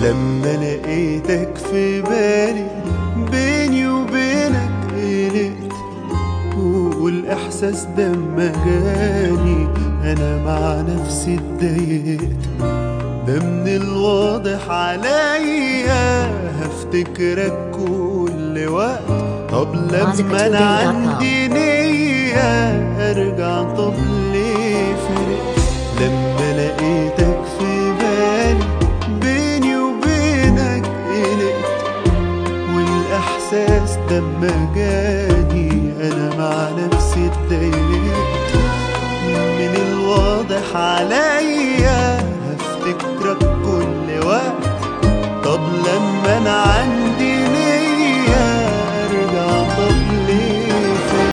لما لقيتك في بالي بيني وبينك قلقت والإحساس ده ما جاني أنا مع نفسي اتضايقت ده من الواضح عليا هفتكرك كل وقت طب لما انا عندي نية ارجع طب ليه فرقت لما لقيتك في بالي بيني وبينك قلقت والاحساس ده ما جاني انا مع نفسي اتضايقت من الواضح عليا